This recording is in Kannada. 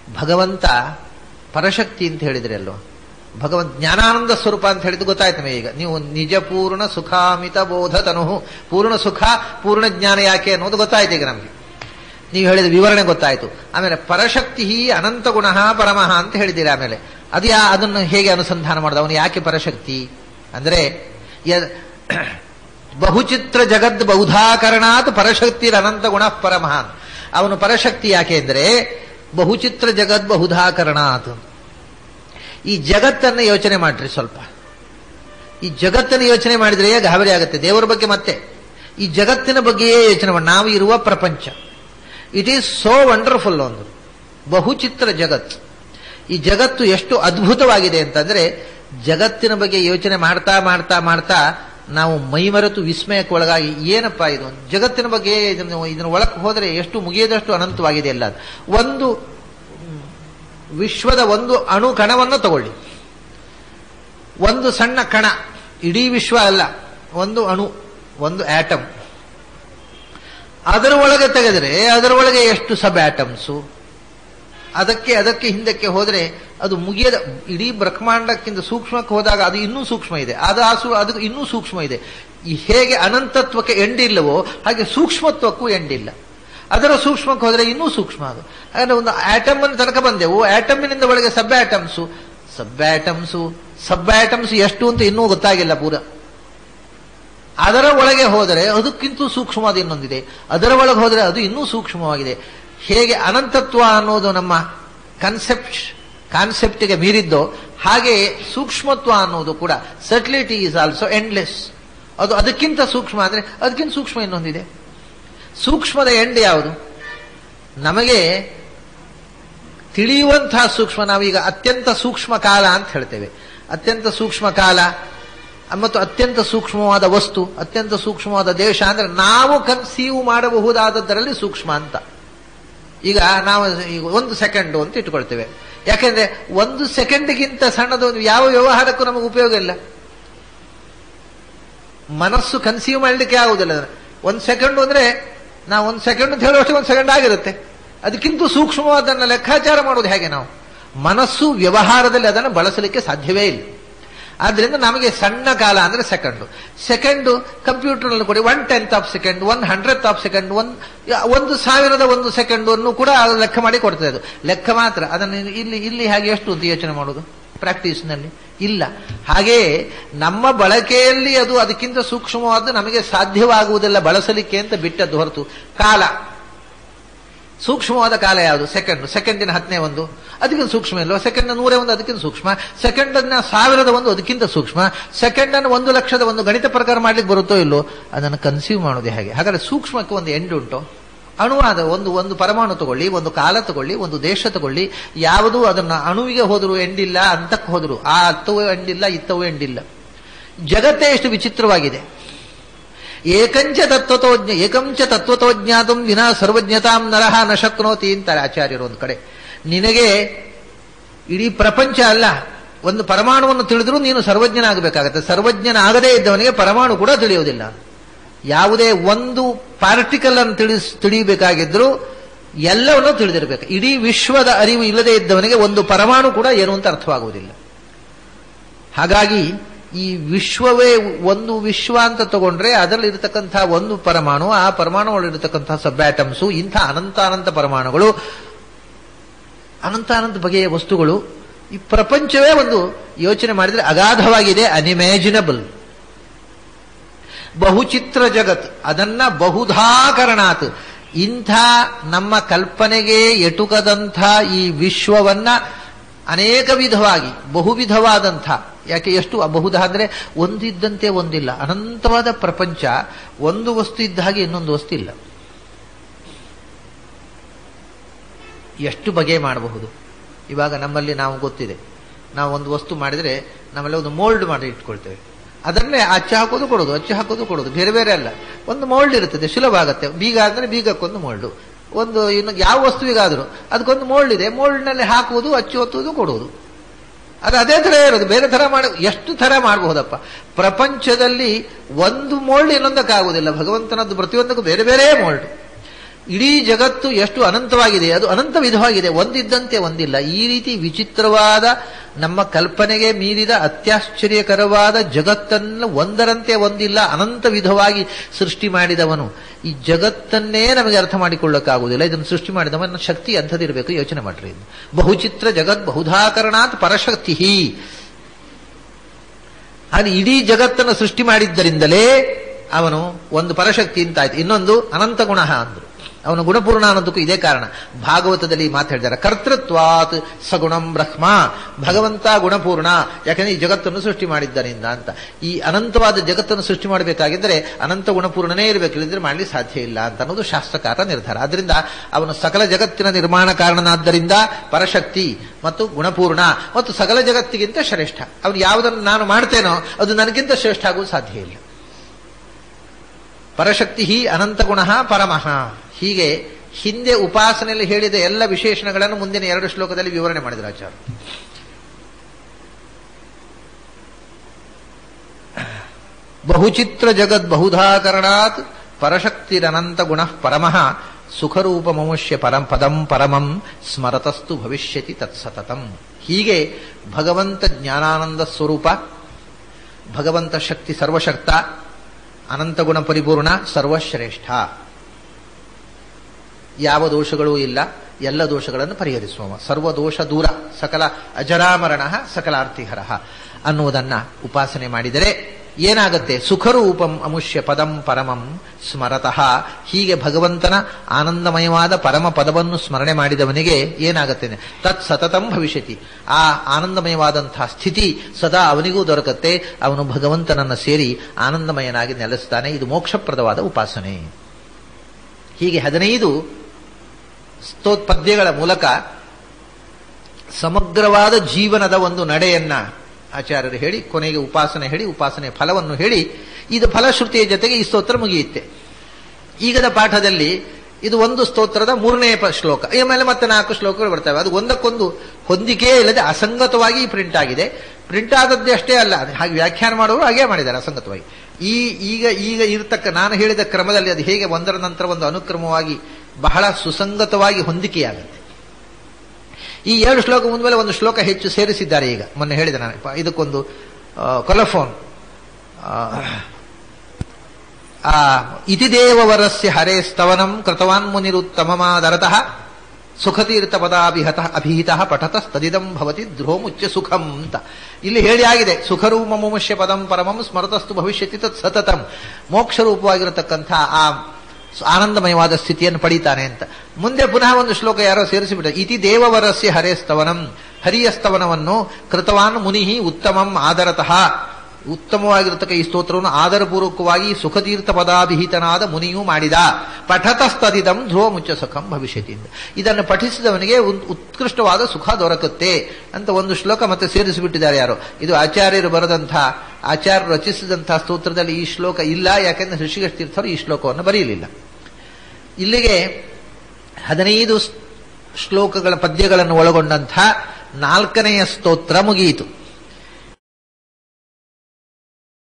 ಭಗವಂತ ಪರಶಕ್ತಿ ಅಂತ ಹೇಳಿದ್ರಿ ಅಲ್ವ ಭಗವಂತ ಜ್ಞಾನಾನಂದ ಸ್ವರೂಪ ಅಂತ ಹೇಳಿದ್ದು ಗೊತ್ತಾಯ್ತು ನಮಗೆ ಈಗ ನೀವು ನಿಜ ಪೂರ್ಣ ಸುಖಾಮಿತ ಬೋಧ ತನು ಪೂರ್ಣ ಸುಖ ಪೂರ್ಣ ಜ್ಞಾನ ಯಾಕೆ ಅನ್ನೋದು ಗೊತ್ತಾಯ್ತು ಈಗ ನಮಗೆ ನೀವು ಹೇಳಿದ ವಿವರಣೆ ಗೊತ್ತಾಯ್ತು ಆಮೇಲೆ ಪರಶಕ್ತಿ ಅನಂತ ಗುಣ ಪರಮಃ ಅಂತ ಹೇಳಿದ್ದೀರಿ ಆಮೇಲೆ ಅದು ಯಾ ಅದನ್ನು ಹೇಗೆ ಅನುಸಂಧಾನ ಮಾಡಿದ ಅವನು ಯಾಕೆ ಪರಶಕ್ತಿ ಅಂದ್ರೆ ಯ- ಬಹುಚಿತ್ರ ಜಗದ್ ಬಹುಧಾಕರಣಾತ್ ಪರಶಕ್ತಿ ಅನಂತ ಗುಣ ಪರಮಃ ಅವನು ಪರಶಕ್ತಿ ಯಾಕೆ ಅಂದ್ರೆ ಬಹುಚಿತ್ರ ಜಗದ್ ಬಹುಧಾಕರಣಾತ್ ಈ ಜಗತ್ತನ್ನು ಯೋಚನೆ ಮಾಡ್ರಿ ಸ್ವಲ್ಪ ಈ ಜಗತ್ತನ್ನು ಯೋಚನೆ ಮಾಡಿದ್ರೆ ಗಾಬರಿ ಆಗುತ್ತೆ ದೇವರ ಬಗ್ಗೆ ಮತ್ತೆ ಈ ಜಗತ್ತಿನ ಬಗ್ಗೆಯೇ ಯೋಚನೆ ಮಾಡಿ ನಾವು ಇರುವ ಪ್ರಪಂಚ ಇಟ್ ಈಸ್ ಸೋ ವಂಡರ್ಫುಲ್ ಒಂದು ಬಹುಚಿತ್ರ ಜಗತ್ ಈ ಜಗತ್ತು ಎಷ್ಟು ಅದ್ಭುತವಾಗಿದೆ ಅಂತಂದ್ರೆ ಜಗತ್ತಿನ ಬಗ್ಗೆ ಯೋಚನೆ ಮಾಡ್ತಾ ಮಾಡ್ತಾ ಮಾಡ್ತಾ ನಾವು ಮೈಮರೆತು ವಿಸ್ಮಯಕ್ಕೆ ಒಳಗಾಗಿ ಏನಪ್ಪಾ ಇದು ಜಗತ್ತಿನ ಬಗ್ಗೆ ಇದನ್ನು ಇದನ್ನ ಒಳಕ್ಕೆ ಹೋದರೆ ಎಷ್ಟು ಮುಗಿಯದಷ್ಟು ಅನಂತವಾಗಿದೆ ಎಲ್ಲ ಒಂದು ವಿಶ್ವದ ಒಂದು ಅಣು ಕಣವನ್ನು ತಗೊಳ್ಳಿ ಒಂದು ಸಣ್ಣ ಕಣ ಇಡೀ ವಿಶ್ವ ಅಲ್ಲ ಒಂದು ಅಣು ಒಂದು ಆಟಮ್ ಅದರ ಒಳಗೆ ತೆಗೆದರೆ ಅದರ ಒಳಗೆ ಎಷ್ಟು ಸಬ್ ಆಟಮ್ಸು ಅದಕ್ಕೆ ಅದಕ್ಕೆ ಹಿಂದಕ್ಕೆ ಹೋದರೆ ಅದು ಮುಗಿಯದ ಇಡೀ ಬ್ರಹ್ಮಾಂಡಕ್ಕಿಂತ ಸೂಕ್ಷ್ಮಕ್ಕೆ ಹೋದಾಗ ಅದು ಇನ್ನೂ ಸೂಕ್ಷ್ಮ ಇದೆ ಅದು ಆ ಸು ಅದು ಇನ್ನೂ ಸೂಕ್ಷ್ಮ ಇದೆ ಈ ಹೇಗೆ ಅನಂತತ್ವಕ್ಕೆ ಎಂಡಿಲ್ಲವೋ ಹಾಗೆ ಸೂಕ್ಷ್ಮತ್ವಕ್ಕೂ ಎಂಡಿಲ್ಲ ಅದರ ಸೂಕ್ಷ್ಮಕ್ಕೆ ಹೋದರೆ ಇನ್ನೂ ಸೂಕ್ಷ್ಮ ಅದು ಹಾಗಾದ್ರೆ ಒಂದು ಆಟಮ್ ಅನ್ನು ತನಕ ಬಂದೆವು ಆಟಮಿನಿಂದ ಒಳಗೆ sub atoms sub atoms sub atoms ಎಷ್ಟು ಅಂತ ಇನ್ನೂ ಗೊತ್ತಾಗಿಲ್ಲ ಪೂರ ಅದರ ಒಳಗೆ ಹೋದರೆ ಅದಕ್ಕಿಂತ ಸೂಕ್ಷ್ಮವಾದ ಇನ್ನೊಂದಿದೆ ಅದರ ಒಳಗೆ ಹೋದರೆ ಅದು ಇನ್ನೂ ಸೂಕ್ಷ್ಮವಾಗಿದೆ ಹೇಗೆ ಅನಂತತ್ವ ಅನ್ನೋದು ನಮ್ಮ ಕನ್ಸೆಪ್ಟ್ ಕಾನ್ಸೆಪ್ಟ್ಗೆ ಮೀರಿದ್ದೋ ಹಾಗೆ ಸೂಕ್ಷ್ಮತ್ವ ಅನ್ನೋದು ಕೂಡ ಸೆಟ್ಲಿಟಿ ಈಸ್ ಆಲ್ಸೋ ಎಂಡ್ಲೆಸ್ ಅದು ಅದಕ್ಕಿಂತ ಸೂಕ್ಷ್ಮ ಅಂದ್ರೆ ಅದಕ್ಕಿಂತ ಸೂಕ್ಷ್ಮ ಇನ್ನೊಂದಿದೆ ಸೂಕ್ಷ್ಮದ ಎಂಡ್ ಯಾವುದು ನಮಗೆ ತಿಳಿಯುವಂತಹ ಸೂಕ್ಷ್ಮ ನಾವೀಗ ಅತ್ಯಂತ ಸೂಕ್ಷ್ಮ ಕಾಲ ಅಂತ ಹೇಳ್ತೇವೆ ಅತ್ಯಂತ ಸೂಕ್ಷ್ಮ ಕಾಲ ಮತ್ತು ಅತ್ಯಂತ ಸೂಕ್ಷ್ಮವಾದ ವಸ್ತು ಅತ್ಯಂತ ಸೂಕ್ಷ್ಮವಾದ ದೇಶ ಅಂದ್ರೆ ನಾವು ಕನ್ಸೀವ್ ಮಾಡಬಹುದಾದದ್ದರಲ್ಲಿ ಸೂಕ್ಷ್ಮ ಅಂತ ಈಗ ನಾವು ಈಗ ಒಂದು ಸೆಕೆಂಡ್ ಅಂತ ಇಟ್ಕೊಳ್ತೇವೆ ಯಾಕೆಂದ್ರೆ ಒಂದು ಸೆಕೆಂಡ್ಗಿಂತ ಸಣ್ಣದು ಯಾವ ವ್ಯವಹಾರಕ್ಕೂ ನಮಗೆ ಉಪಯೋಗ ಇಲ್ಲ ಮನಸ್ಸು ಕನ್ಸೀವ್ ಮಾಡಲಿಕ್ಕೆ ಆಗುದಿಲ್ಲ ಒಂದು ಸೆಕೆಂಡ್ ಅಂದ್ರೆ ನಾವು ಒಂದು ಸೆಕೆಂಡ್ ಅಂತ ಹೇಳುವಷ್ಟು ಒಂದು ಸೆಕೆಂಡ್ ಆಗಿರುತ್ತೆ ಅದಕ್ಕಿಂತ ಸೂಕ್ಷ್ಮವಾದನ್ನ ಲೆಕ್ಕಾಚಾರ ಮಾಡೋದು ಹೇಗೆ ನಾವು ಮನಸ್ಸು ವ್ಯವಹಾರದಲ್ಲಿ ಅದನ್ನು ಬಳಸಲಿಕ್ಕೆ ಸಾಧ್ಯವೇ ಇಲ್ಲ ಆದ್ರಿಂದ ನಮಗೆ ಸಣ್ಣ ಕಾಲ ಅಂದ್ರೆ ಸೆಕೆಂಡ್ ಸೆಕೆಂಡ್ ಕಂಪ್ಯೂಟರ್ನಲ್ಲಿ ಕೊಡಿ one tenth of second one hundred of second one ಒಂದು ಸಾವಿರದ ಒಂದು ಸೆಕೆಂಡ್ ಅನ್ನು ಕೂಡ ಅದು ಲೆಕ್ಕ ಮಾಡಿ ಕೊಡ್ತದೆ ಅದು ಲೆಕ್ಕ ಮಾತ್ರ ಅದನ್ನು ಇಲ್ಲಿ ಇಲ್ಲಿ ಹಾಗೆ ಎಷ್ಟು ಅಂತ ಯೋಚನೆ ಮಾಡೋದು ಪ್ರಾಕ್ಟೀಸ್ನಲ್ಲಿ ಇಲ್ಲ ಹಾಗೆಯೇ ನಮ್ಮ ಬಳಕೆಯಲ್ಲಿ ಅದು ಅದಕ್ಕಿಂತ ಸೂಕ್ಷ್ಮವಾದ ನಮಗೆ ಸಾಧ್ಯವಾಗುವುದಿಲ್ಲ ಬಳಸಲಿಕ್ಕೆ ಅಂತ ಬಿಟ್ಟದ್ದು ಹೊರತು ಕಾಲ ಸೂಕ್ಷ್ಮವಾದ ಕಾಲ ಯಾವುದು ಸೆಕೆಂಡ್ ಸೆಕೆಂಡಿನ ಹತ್ತನೇ ಒಂದು ಅದಕ್ಕಿಂತ ಸೂಕ್ಷ್ಮ ಇಲ್ವಾ ಸೆಕೆಂಡ್ ನೂರೇ ಒಂದು ಅದಕ್ಕಿಂತ ಸೂಕ್ಷ್ಮ ಸೆಕೆಂಡ್ ಅನ್ನ ಸಾವಿರದ ಒಂದು ಅದಕ್ಕಿಂತ ಸೂಕ್ಷ್ಮ ಸೆಕೆಂಡ್ ಅನ್ನು ಒಂದು ಲಕ್ಷದ ಒಂದು ಗಣಿತ ಪ್ರಕಾರ ಮಾಡ್ಲಿಕ್ಕೆ ಬರುತ್ತೋ ಇಲ್ಲೋ ಅದನ್ನು ಕನ್ಸ್ಯೂಮ್ ಮಾಡೋದೇ ಹಾಗೆ ಹಾಗಾದ್ರೆ ಸೂಕ್ಷ್ಮಕ್ಕೆ ಒಂದು ಎಂಡ್ ಉಂಟು ಅಣುವಾದ ಒಂದು ಒಂದು ಪರಮಾಣು ತಗೊಳ್ಳಿ ಒಂದು ಕಾಲ ತಗೊಳ್ಳಿ ಒಂದು ದೇಶ ತಗೊಳ್ಳಿ ಯಾವುದೂ ಅದನ್ನ ಅಣುವಿಗೆ ಹೋದ್ರು ಎಂಡಿಲ್ಲ ಅಂತಕ್ಕೆ ಹೋದ್ರು ಆ ಅತ್ತವೂ ಎಂಡಿಲ್ಲ ಇತ್ತವೂ ಎಂಡಿಲ್ಲ ಜಗತ್ತೇ ಎಷ್ಟು ವಿಚಿತ್ರವಾಗಿದೆ ಏಕಂಚ ತತ್ವತೋ ಏಕಂಚ ತತ್ವತೋ ಜ್ಞಾತಂ ವಿನಾ ಸರ್ವಜ್ಞತಾಂ ನರಹ ನ ಶಕ್ನೋತಿ ಅಂತಾರೆ ಆಚಾರ್ಯರು ಒಂದು ಕಡೆ ನಿನಗೆ ಇಡೀ ಪ್ರಪಂಚ ಅಲ್ಲ ಒಂದು ಪರಮಾಣುವನ್ನು ತಿಳಿದ್ರೂ ನೀನು ಸರ್ವಜ್ಞನಾಗಬೇಕಾಗತ್ತೆ ಸರ್ವಜ್ಞನಾಗದೇ ಇದ್ದವನಿಗೆ ಪರಮಾಣು ಕೂಡ ತಿಳಿಯುವುದಿಲ್ಲ ಯಾವುದೇ ಒಂದು ಪಾರ್ಟಿಕಲ್ ಅನ್ನು ತಿಳಿಸ್ ತಿಳಿಯಬೇಕಾಗಿದ್ರು ಎಲ್ಲವನ್ನೂ ತಿಳಿದಿರಬೇಕು ಇಡೀ ವಿಶ್ವದ ಅರಿವು ಇಲ್ಲದೆ ಇದ್ದವನಿಗೆ ಒಂದು ಪರಮಾಣು ಕೂಡ ಏನು ಅಂತ ಅರ್ಥವಾಗುವುದಿಲ್ಲ ಹಾಗಾಗಿ ಈ ವಿಶ್ವವೇ ಒಂದು ವಿಶ್ವ ಅಂತ ತಗೊಂಡ್ರೆ ಅದರಲ್ಲಿ ಇರತಕ್ಕಂತಹ ಒಂದು ಪರಮಾಣು ಆ ಪರಮಾಣು ಒಳಗಿರತಕ್ಕಂತಹ ಸಬ್ಯಾಟಮ್ಸು ಇಂಥ ಅನಂತ ಅನಂತ ಪರಮಾಣುಗಳು ಅನಂತ ಅನಂತ ಬಗೆಯ ವಸ್ತುಗಳು ಈ ಪ್ರಪಂಚವೇ ಒಂದು ಯೋಚನೆ ಮಾಡಿದ್ರೆ ಅಗಾಧವಾಗಿದೆ ಅನಿಮ್ಯಾಜಿನಬಲ್ ಬಹುಚಿತ್ರ ಜಗತ್ ಅದನ್ನ ಬಹುಧಾಕರಣಾತ್ ಇಂಥ ನಮ್ಮ ಕಲ್ಪನೆಗೆ ಎಟುಕದಂಥ ಈ ವಿಶ್ವವನ್ನ ಅನೇಕ ವಿಧವಾಗಿ ಬಹುವಿಧವಾದಂಥ ಯಾಕೆ ಎಷ್ಟು ಬಹುಧ ಅಂದ್ರೆ ಒಂದಿದ್ದಂತೆ ಒಂದಿಲ್ಲ ಅನಂತವಾದ ಪ್ರಪಂಚ ಒಂದು ವಸ್ತು ಇದ್ದ ಹಾಗೆ ಇನ್ನೊಂದು ವಸ್ತು ಇಲ್ಲ ಎಷ್ಟು ಬಗೆ ಮಾಡಬಹುದು ಇವಾಗ ನಮ್ಮಲ್ಲಿ ನಾವು ಗೊತ್ತಿದೆ ನಾವು ಒಂದು ವಸ್ತು ಮಾಡಿದ್ರೆ ನಮ್ಮಲ್ಲಿ ಒಂದು ಮೋಲ್ಡ್ ಮಾಡಿ ಇಟ್ಕೊಳ್ತೇವೆ ಅದನ್ನೇ ಅಚ್ಚು ಹಾಕೋದು ಕೊಡೋದು ಅಚ್ಚು ಹಾಕೋದು ಕೊಡೋದು ಬೇರೆ ಬೇರೆ ಅಲ್ಲ ಒಂದು ಮೋಲ್ಡ್ ಇರುತ್ತದೆ ಸುಲಭ ಆಗುತ್ತೆ ಬೀಗ ಅಂದ್ರೆ ಬೀಗಕ್ಕೊಂದು ಮೋಲ್ಡು ಒಂದು ಇನ್ನು ಯಾವ ವಸ್ತುವಿಗಾದರೂ ಅದಕ್ಕೊಂದು ಮೋಲ್ಡ್ ಇದೆ ಮೋಲ್ಡ್ನಲ್ಲಿ ಹಾಕುವುದು ಅಚ್ಚು ಒತ್ತುವುದು ಕೊಡುವುದು ಅದು ಅದೇ ತರ ಇರೋದು ಬೇರೆ ತರ ಮಾಡಿ ಎಷ್ಟು ತರ ಮಾಡಬಹುದಪ್ಪ ಪ್ರಪಂಚದಲ್ಲಿ ಒಂದು ಮೋಲ್ಡ್ ಇನ್ನೊಂದಕ್ಕಾಗುವುದಿಲ್ಲ ಭಗವಂತನದ್ದು ಪ್ರತಿಯೊಂದಕ್ಕೂ ಬೇರೆ ಬೇರೆ ಮೋಲ್ಡ್ ಇಡೀ ಜಗತ್ತು ಎಷ್ಟು ಅನಂತವಾಗಿದೆ ಅದು ಅನಂತ ವಿಧವಾಗಿದೆ ಒಂದಿದ್ದಂತೆ ಒಂದಿಲ್ಲ ಈ ರೀತಿ ವಿಚಿತ್ರವಾದ ನಮ್ಮ ಕಲ್ಪನೆಗೆ ಮೀರಿದ ಅತ್ಯಾಶ್ಚರ್ಯಕರವಾದ ಜಗತ್ತನ್ನು ಒಂದರಂತೆ ಒಂದಿಲ್ಲ ಅನಂತ ವಿಧವಾಗಿ ಸೃಷ್ಟಿ ಮಾಡಿದವನು ಈ ಜಗತ್ತನ್ನೇ ನಮಗೆ ಅರ್ಥ ಮಾಡಿಕೊಳ್ಳಕ್ಕಾಗುವುದಿಲ್ಲ ಇದನ್ನು ಸೃಷ್ಟಿ ಮಾಡಿದವನ ಶಕ್ತಿ ಅಂಥದಿರಬೇಕು ಯೋಚನೆ ಮಾಡ್ರಿ ಇದು. ಬಹುಚಿತ್ರ ಜಗತ್ ಬಹುಧಾಕರಣಾತ್ ಪರಶಕ್ತಿ ಅದು ಇಡೀ ಜಗತ್ತನ್ನು ಸೃಷ್ಟಿ ಮಾಡಿದ್ದರಿಂದಲೇ ಅವನು ಒಂದು ಪರಶಕ್ತಿ ಅಂತಾಯ್ತು ಇನ್ನೊಂದು ಅನಂತ ಗುಣ ಅಂದ್ರು ಅವನು ಗುಣಪೂರ್ಣ ಅನ್ನೋದಕ್ಕೂ ಇದೇ ಕಾರಣ ಭಾಗವತದಲ್ಲಿ ಮಾತಾಡಿದ್ದಾರೆ ಕರ್ತೃತ್ವಾತ್ ಸಗುಣಂ ಬ್ರಹ್ಮ ಭಗವಂತ ಗುಣಪೂರ್ಣ ಯಾಕಂದ್ರೆ ಈ ಜಗತ್ತನ್ನು ಸೃಷ್ಟಿ ಮಾಡಿದ್ದರಿಂದ ಅಂತ ಈ ಅನಂತವಾದ ಜಗತ್ತನ್ನು ಸೃಷ್ಟಿ ಮಾಡಬೇಕಾಗಿದ್ದರೆ ಅನಂತ ಗುಣಪೂರ್ಣನೇ ಇರಬೇಕು ಇಲ್ಲದ್ರೆ ಮಾಡಲಿಕ್ಕೆ ಸಾಧ್ಯ ಇಲ್ಲ ಅಂತ ಅನ್ನೋದು ಶಾಸ್ತ್ರಕಾರ ನಿರ್ಧಾರ ಆದ್ರಿಂದ ಅವನು ಸಕಲ ಜಗತ್ತಿನ ನಿರ್ಮಾಣ ಕಾರಣನಾದ್ದರಿಂದ ಪರಶಕ್ತಿ ಮತ್ತು ಗುಣಪೂರ್ಣ ಮತ್ತು ಸಕಲ ಜಗತ್ತಿಗಿಂತ ಶ್ರೇಷ್ಠ ಅವನು ಯಾವುದನ್ನು ನಾನು ಮಾಡ್ತೇನೋ ಅದು ನನಗಿಂತ ಶ್ರೇಷ್ಠ ಆಗುವುದು ಸಾಧ್ಯ ಇಲ್ಲ ಪರಶಕ್ತಿ ಹಿ ಅನಂತ ಗುಣ ಪರಮಃ ಹೀಗೆ ಹಿಂದೆ ಉಪಾಸನೆಯಲ್ಲಿ ಹೇಳಿದ ಎಲ್ಲ ವಿಶೇಷಣಗಳನ್ನು ಮುಂದಿನ ಎರಡು ಶ್ಲೋಕದಲ್ಲಿ ವಿವರಣೆ ಮಾಡಿದರು ಆಚಾರ್ಯ ಬಹುಚಿತ್ರ ಜಗದ್ ಬಹುಧಾಕರಣಾತ್ ಪರಶಕ್ತಿರನಂತ ಗುಣ ಪರಮಃ ಸುಖರೂಪ ಮಮುಷ್ಯ ಪರಂ ಪದಂ ಪರಮಂ ಸ್ಮರತಸ್ತು ಭವಿಷ್ಯತಿ ತತ್ಸತತಂ ಹೀಗೆ ಭಗವಂತ ಜ್ಞಾನಾನಂದ ಸ್ವರೂಪ ಭಗವಂತ ಶಕ್ತಿ ಸರ್ವಶಕ್ತ ಅನಂತ ಗುಣ ಪರಿಪೂರ್ಣ ಸರ್ವಶ್ರೇಷ್ಠ ಯಾವ ದೋಷಗಳೂ ಇಲ್ಲ ಎಲ್ಲ ದೋಷಗಳನ್ನು ಪರಿಹರಿಸುವ ಸರ್ವ ದೋಷ ದೂರ ಸಕಲ ಅಜರಾಮರಣ ಸಕಲಾರ್ಥಿಹರ ಅನ್ನುವುದನ್ನ ಉಪಾಸನೆ ಮಾಡಿದರೆ ಏನಾಗತ್ತೆ ಸುಖರೂಪಂ ಅಮುಷ್ಯ ಪದಂ ಪರಮಂ ಸ್ಮರತಃ ಹೀಗೆ ಭಗವಂತನ ಆನಂದಮಯವಾದ ಪರಮ ಪದವನ್ನು ಸ್ಮರಣೆ ಮಾಡಿದವನಿಗೆ ಏನಾಗತ್ತೆ ತತ್ ಸತತಂ ಭವಿಷ್ಯತಿ ಆ ಆನಂದಮಯವಾದಂತಹ ಸ್ಥಿತಿ ಸದಾ ಅವನಿಗೂ ದೊರಕತ್ತೆ ಅವನು ಭಗವಂತನನ್ನ ಸೇರಿ ಆನಂದಮಯನಾಗಿ ನೆಲೆಸ್ತಾನೆ ಇದು ಮೋಕ್ಷಪ್ರದವಾದ ಉಪಾಸನೆ ಹೀಗೆ ಹದಿನೈದು ಸ್ತೋತ್ಪದ್ಯಗಳ ಮೂಲಕ ಸಮಗ್ರವಾದ ಜೀವನದ ಒಂದು ನಡೆಯನ್ನ ಆಚಾರ್ಯರು ಹೇಳಿ ಕೊನೆಗೆ ಉಪಾಸನೆ ಹೇಳಿ ಉಪಾಸನೆ ಫಲವನ್ನು ಹೇಳಿ ಇದು ಫಲಶ್ರುತಿಯ ಜೊತೆಗೆ ಈ ಸ್ತೋತ್ರ ಮುಗಿಯುತ್ತೆ ಈಗದ ಪಾಠದಲ್ಲಿ ಇದು ಒಂದು ಸ್ತೋತ್ರದ ಮೂರನೇ ಪ- ಶ್ಲೋಕ ಈ ಮೇಲೆ ಮತ್ತೆ ನಾಲ್ಕು ಶ್ಲೋಕಗಳು ಬರ್ತವೆ ಅದು ಒಂದಕ್ಕೊಂದು ಹೊಂದಿಕೆ ಇಲ್ಲದೆ ಅಸಂಗತವಾಗಿ ಪ್ರಿಂಟ್ ಆಗಿದೆ ಪ್ರಿಂಟ್ ಆದದ್ದೇ ಅಷ್ಟೇ ಅಲ್ಲ ಅದು ಹಾಗೆ ವ್ಯಾಖ್ಯಾನ ಮಾಡುವವರು ಹಾಗೆ ಮಾಡಿದ್ದಾರೆ ಅಸಂಗತವಾಗಿ ಈ ಈಗ ಈಗ ಇರತಕ್ಕ ನಾನು ಹೇಳಿದ ಕ್ರಮದಲ್ಲಿ ಅದು ಹೇಗೆ ಒಂದರ ನಂತರ ಒಂದು ಅನುಕ್ರಮವಾಗಿ ಬಹಳ ಸುಸಂಗತವಾಗಿ ಹೊಂದಿಕೆಯಾಗುತ್ತೆ ಈ ಎರಡು ಶ್ಲೋಕ ಮುಂದ್ಮೇಲೆ ಒಂದು ಶ್ಲೋಕ ಹೆಚ್ಚು ಸೇರಿಸಿದ್ದಾರೆ ಈಗ ಮೊನ್ನೆ ಹೇಳಿದೆ ನಾನು ಪ- ಇದಕ್ಕೊಂದು ಕೊಲಫೋನ್ ಆ ಇತಿ ದೇವವರಸ್ಯ ಹರೇ ಸ್ತವನಂ ಕೃತವಾನ್ ಮುನಿರುತ್ತಮಮಾದರತಃ ಸುಖತೀರ್ಥ ಪದಾಭಿಹತ ಅಭಿಹಿತ ಪಠತಸ್ತದಿದಂ ಭವತಿ ಧ್ರುವಮುಚ್ಯ ಸುಖಂ ಅಂತ ಇಲ್ಲಿ ಹೇಳಿ ಆಗಿದೆ ಸುಖರೂಪ ಮುಮುಷ್ಯ ಪದಂ ಪರಮಂ ಸ್ಮರತಸ್ತು ಭವಿಷ್ಯತಿ ತತ್ ಸತತಂ ಮೋಕ್ಷ ರೂಪವಾಗಿರತಕ್ಕಂಥ ಆ ಆನಂದಮಯವಾದ ಸ್ಥಿತಿಯನ್ನು ಪಡೀತಾನೆ ಅಂತ ಮುಂದೆ ಪುನಃ ಒಂದು ಶ್ಲೋಕ ಯಾರೋ ಸೇರಿಸಿಬಿಟ್ಟ ಇತಿ ದೇವವರಸ್ಯ ಹರೇ ಸ್ತವನಂ ಹರಿಯ ಸ್ತವನವನ್ನು ಕೃತವಾನ್ ಮುನಿಹಿ ಉತ್ತಮಂ ಆದರತಃ ಉತ್ತಮವಾಗಿರತಕ್ಕ ಈ ಸ್ತೋತ್ರವನ್ನು ಆದರಪೂರ್ವಕವಾಗಿ ಸುಖತೀರ್ಥ ಪದಾಭಿಹಿತನಾದ ಮುನಿಯೂ ಮಾಡಿದ ಪಠತಸ್ತದಿದಂ ಧ್ರುವ ಮುಚ್ಚ ಸುಖಂ ಭವಿಷ್ಯತಿ ಅಂತ. ಇದನ್ನು ಪಠಿಸಿದವನಿಗೆ ಒಂದು ಉತ್ಕೃಷ್ಟವಾದ ಸುಖ ದೊರಕುತ್ತೆ ಅಂತ ಒಂದು ಶ್ಲೋಕ ಮತ್ತೆ ಸೇರಿಸಿಬಿಟ್ಟಿದ್ದಾರೆ ಯಾರು ಇದು ಆಚಾರ್ಯರು ಬರೆದಂಥ ಆಚಾರ್ಯರು ರಚಿಸಿದಂತಹ ಸ್ತೋತ್ರದಲ್ಲಿ ಈ ಶ್ಲೋಕ ಇಲ್ಲ ಯಾಕೆಂದ್ರೆ ಋಷಿಕ ತೀರ್ಥರು ಈ ಶ್ಲೋಕವನ್ನು ಬರೆಯಲಿಲ್ಲ ಇಲ್ಲಿಗೆ ಹದಿನೈದು ಶ್ಲೋಕಗಳ ಪದ್ಯಗಳನ್ನು ಒಳಗೊಂಡಂಥ ನಾಲ್ಕನೆಯ ಸ್ತೋತ್ರ ಮುಗಿಯಿತು